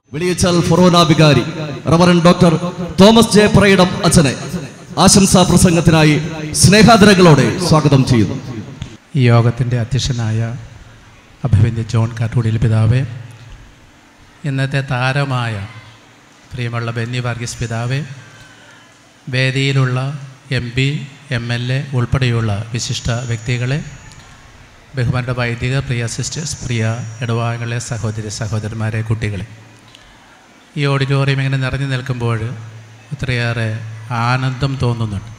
വെളിയച്ചാൽ forane വികാരി reverend doctor Thomas J Prayidam അച്ഛനെ ആശംസാ പ്രസംഗത്തിനായി സ്നേഹാദരങ്ങളോടെ സ്വാഗതം ചെയ്യുന്നു ഈ യോഗത്തിൻ്റെ അധ്യക്ഷനായ അഭിവന്യ ജോൺ കാട്ടൂടിയിൽ പിതാവേ ഇന്നത്തെ താരമായ പ്രിയമുള്ള ബെന്നി വർഗീസ് പിതാവേ വേദിയിലുള്ള M P M L A ഉൾപ്പെടെയുള്ള വിശിഷ്ട വ്യക്തികളെ ബഹുമാനയുടെ വൈദിക പ്രിയ സിസ്റ്റേഴ്സ് പ്രിയ ഇടവാങ്ങളെ സഹോദരി സഹോദരന്മാരെ കുട്ടികളെ ഈ ഓഡിറ്റോറിയം ഇങ്ങനെ നിറഞ്ഞു നിൽക്കുമ്പോൾ ഒത്തിരിയേറെ ആനന്ദം തോന്നുന്നുണ്ട്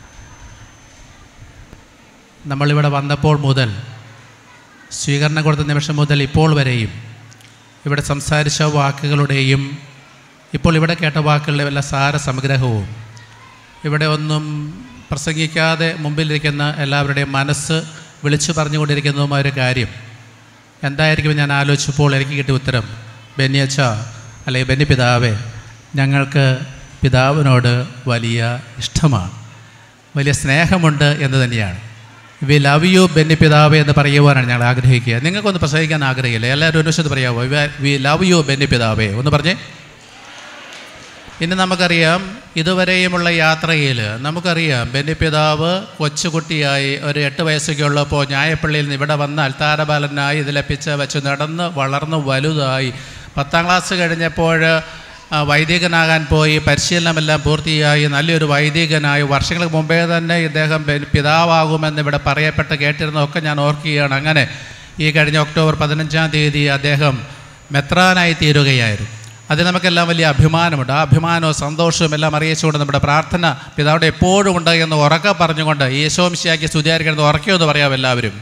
നമ്മളിവിടെ വന്നപ്പോൾ മുതൽ സ്വീകരണം കൊടുത്ത നിമിഷം മുതൽ ഇപ്പോൾ വരെയും ഇവിടെ സംസാരിച്ച വാക്കുകളുടെയും ഇപ്പോൾ ഇവിടെ കേട്ട വാക്കുകളുടെ വല്ല സാര സംഗ്രഹവും ഇവിടെ ഒന്നും പ്രസംഗിക്കാതെ മുമ്പിലിരിക്കുന്ന എല്ലാവരുടെയും മനസ്സ് വിളിച്ചു പറഞ്ഞുകൊണ്ടിരിക്കുന്നതുമായ ഒരു കാര്യം എന്തായിരിക്കും ഞാൻ ആലോചിച്ചപ്പോൾ എനിക്ക് കിട്ടിയ ഉത്തരം ബെന്നിയച്ച അല്ലെങ്കിൽ ബെന്നി പിതാവേ ഞങ്ങൾക്ക് പിതാവിനോട് വലിയ ഇഷ്ടമാണ് വലിയ സ്നേഹമുണ്ട് എന്ന് തന്നെയാണ് വി ലവ് യു ബെന്നി പിതാവേ എന്ന് പറയുവാനാണ് ഞങ്ങൾ ആഗ്രഹിക്കുക നിങ്ങൾക്കൊന്ന് പ്രസംഗിക്കാൻ ആഗ്രഹമില്ല എല്ലാവരും ഒരു വശത്ത് പറയാമോ വി ലവ് യു ബെന്നി പിതാവേ ഒന്ന് പറഞ്ഞേ ഇനി നമുക്കറിയാം ഇതുവരെയുമുള്ള യാത്രയിൽ നമുക്കറിയാം ബെന്നി പിതാവ് കൊച്ചുകുട്ടിയായി ഒരു എട്ട് വയസ്സൊക്കെ ഉള്ളപ്പോൾ ഞായപ്പള്ളിയിൽ നിന്ന് ഇവിടെ വന്ന് അൽത്താരബാലനായി ഇതിലെ പിച്ച വെച്ച് നടന്ന് വളർന്ന് വലുതായി പത്താം ക്ലാസ് കഴിഞ്ഞപ്പോൾ ആ, വൈദികനാകാൻ പോയി പരിശീലനമെല്ലാം പൂർത്തിയായി നല്ലൊരു വൈദികനായി വർഷങ്ങൾക്ക് മുമ്പേ തന്നെ ഇദ്ദേഹം ബെ- പിതാവാകുമെന്ന് ഇവിടെ പറയപ്പെട്ട് കേട്ടിരുന്നതൊക്കെ ഞാൻ ഓർക്കുകയാണ് അങ്ങനെ ഈ കഴിഞ്ഞ ഒക്ടോബർ പതിനഞ്ചാം തീയതി അദ്ദേഹം മെത്രാനായി തീരുകയായിരുന്നു അതിൽ നമുക്കെല്ലാം വലിയ അഭിമാനമുണ്ട് ആ അഭിമാനവും സന്തോഷവും എല്ലാം അറിയിച്ചുകൊണ്ട് നമ്മുടെ പ്രാർത്ഥന പിതാവിടെ എപ്പോഴും ഉണ്ട് എന്ന് ഉറക്കെ പറഞ്ഞുകൊണ്ട് യേശോമിശിയാക്കി സ്തുതിയായിരിക്കുന്നത് ഉറക്കിയെന്ന് പറയാം എല്ലാവരും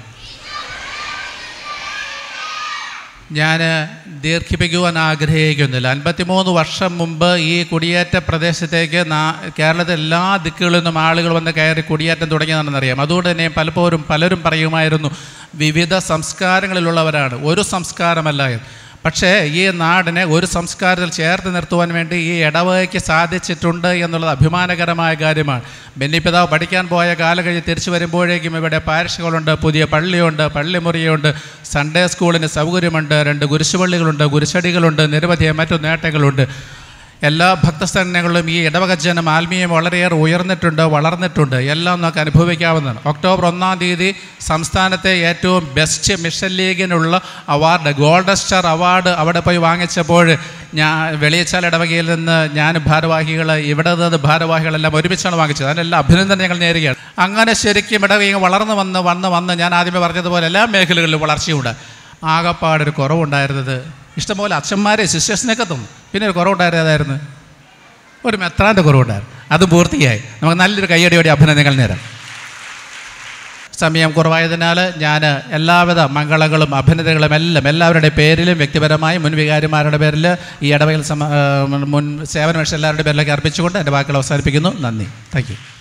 ഞാൻ ദീർഘിപ്പിക്കുവാൻ ആഗ്രഹിക്കുന്നില്ല അൻപത്തിമൂന്ന് വർഷം മുമ്പ് ഈ കുടിയേറ്റ പ്രദേശത്തേക്ക് നാ- കേരളത്തിലെ എല്ലാ ദിക്കുകളിൽ നിന്നും ആളുകൾ വന്ന് കയറി കുടിയേറ്റം തുടങ്ങിയതാണെന്നറിയാം അതുകൊണ്ട് തന്നെ പലപ്പോഴും പലരും പറയുമായിരുന്നു വിവിധ സംസ്കാരങ്ങളിലുള്ളവരാണ് ഒരു സംസ്കാരമല്ല എന്ന്. പക്ഷേ ഈ നാടിനെ ഒരു സംസ്കാരത്തിൽ ചേർത്ത് നിർത്തുവാൻ വേണ്ടി ഈ ഇടവകയ്ക്ക് സാധിച്ചിട്ടുണ്ട് എന്നുള്ളത് അഭിമാനകരമായ കാര്യമാണ് ബെന്നിപ്പിതാവ് പഠിക്കാൻ പോയ കാലം കഴിഞ്ഞ് തിരിച്ചു വരുമ്പോഴേക്കും ഇവിടെ പാരിഷുകളുണ്ട് പുതിയ പള്ളിയുണ്ട് പള്ളിമുറിയുണ്ട് സൺഡേ സ്കൂളിന് സൗകര്യമുണ്ട് രണ്ട് കുരിശുപള്ളികളുണ്ട് കുരിശടികളുണ്ട് നിരവധി മറ്റു നേട്ടങ്ങളുണ്ട് എല്ലാ ഭക്തസ്ഥാനങ്ങളിലും ഈ ഇടവക ജനം ആത്മീയം വളരെയേറെ ഉയർന്നിട്ടുണ്ട് വളർന്നിട്ടുണ്ട് എല്ലാം നമുക്ക് അനുഭവിക്കാവുന്നതാണ് ഒക്ടോബർ ഒന്നാം തീയതി സംസ്ഥാനത്തെ ഏറ്റവും ബെസ്റ്റ് മിഷൻ ലീഗിനുള്ള അവാർഡ് ഗോൾഡൻ സ്റ്റാർ അവാർഡ് അവിടെ പോയി വാങ്ങിച്ചപ്പോൾ ഞാൻ വെളിയച്ചാൽ ഇടവകയിൽ നിന്ന് ഞാൻ ഭാരവാഹികൾ ഇവിടെ നിന്ന് ഭാരവാഹികളെല്ലാം ഒരുമിച്ചാണ് വാങ്ങിച്ചത് അതിനെല്ലാം അഭിനന്ദനം ഞങ്ങൾ നേരുകയാണ് അങ്ങനെ ശരിക്കും ഇടവക വളർന്നു വന്ന് വന്ന് വന്ന് ഞാൻ ആദ്യമേ പറഞ്ഞതുപോലെ എല്ലാ മേഖലകളിലും വളർച്ചയുണ്ട് ആകപ്പാടൊരു കുറവുണ്ടായിരുന്നത് ഇഷ്ടംപോലെ അച്ഛന്മാരെ സിസ്റ്റേഴ്സിനെയൊക്കെ തന്നു പിന്നെ ഒരു കുറവുണ്ടായിരുന്നതായിരുന്നു ഒരു മെത്രാൻ്റെ കുറവുണ്ടായിരുന്നു അത് പൂർത്തിയായി നമുക്ക് നല്ലൊരു കയ്യടിയോടെ അഭിനന്ദനങ്ങൾ നേരാം സമയം കുറവായതിനാൽ ഞാൻ എല്ലാവിധ മംഗളങ്ങളും അഭിനന്ദനങ്ങളും എല്ലാം എല്ലാവരുടെ പേരിലും വ്യക്തിപരമായി മുൻ വികാരിമാരുടെ പേരിൽ ഈ ഇടവകയിൽ സമ ആ, മുൻ സേവന എല്ലാവരുടെ പേരിലൊക്കെ അർപ്പിച്ചുകൊണ്ട് എൻ്റെ വാക്കുകൾ അവസാനിപ്പിക്കുന്നു നന്ദി താങ്ക് യു